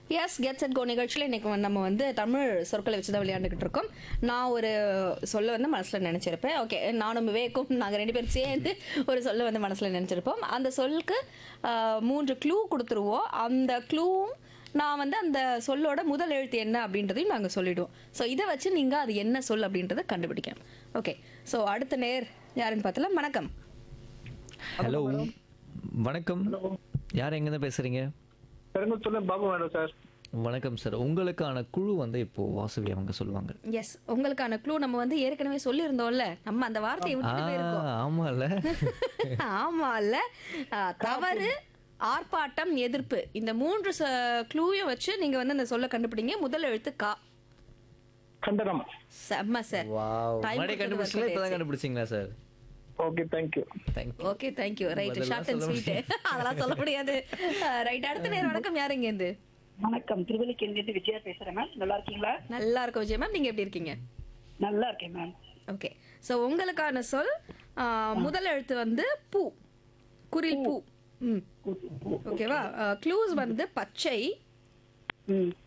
S gets at கோ நிகழ்ச்சியில் இன்னைக்கு வந்து நம்ம வந்து தமிழ் சொற்களை வச்சு தான் விளையாண்டுக்கிட்டு இருக்கோம் நான் ஒரு சொல்ல வந்து மனசில் நினச்சிருப்பேன் ஓகே நானும் விவேக்கும் நாங்கள் ரெண்டு பேரும் சேர்ந்து ஒரு சொல்ல வந்து மனசில் நினச்சிருப்போம் அந்த சொல்லுக்கு ஆஹ், மூன்று க்ளூ கொடுத்துருவோம் அந்த க்ளூவும் நான் வந்து அந்த சொல்லோட முதல் எழுத்து என்ன அப்படின்றதையும் நாங்கள் சொல்லிடுவோம் ஸோ இதை வச்சு நீங்கள் அது என்ன சொல் அப்படின்றத கண்டுபிடிக்கணும் ஓகே ஸோ அடுத்த நேர் யாருன்னு பார்த்தலாம் வணக்கம் ஹலோ வணக்கம் யார் எங்கேருந்து பேசுறீங்க பெருங்குத்தூர்ல பாபு மேடம் சார் வணக்கம் சார் உங்களுக்கான குழு வந்து இப்போ வாசுவி அவங்க சொல்லுவாங்க எஸ் உங்களுக்கான க்ளூ நம்ம வந்து ஏற்கனவே சொல்லியிருந்தோம்ல நம்ம அந்த வார்த்தையை ஆ விட்டு போயிருக்கோம் ஆமால ஆமால ஆ, தவறு ஆர்ப்பாட்டம் எதிர்ப்பு இந்த மூன்று க்ளூயும் வச்சு நீங்க வந்து அந்த சொல்ல கண்டுபிடிங்க முதல் எழுத்து கா கண்டனம் செம்ம சார் வாவ் Time மறுபடியும் கொடுத்தது கண்டுபிடிச்சீங்களா work இப்பதான் கண்டுபிடிச்சிங்களா sir okay thank you thank you okay thank you right பதிலெல்லாம் ஷார்ட் அண்ட் சொல்ல ஸ்வீட் அதெல்லாம் சொல்ல முடியாது ரைட் அடுத்த நேரம் வணக்கம் யாருங்க இருந்து வணக்கம் திருவல்லிக்கேந்திருந்து விஜயா பேசுறேன் மேம் நல்லா இருக்கீங்களா நல்லா இருக்கும் விஜய் மேம் நீங்க எப்படி இருக்கீங்க நல்லா இருக்கேன் மேம் ஓகே ஸோ உங்களுக்கான சொல் ஆ, முதல் எழுத்து வந்து பூ குரில் பூ ம் ஓகேவா க்ளூஸ் வந்து பச்சை ம்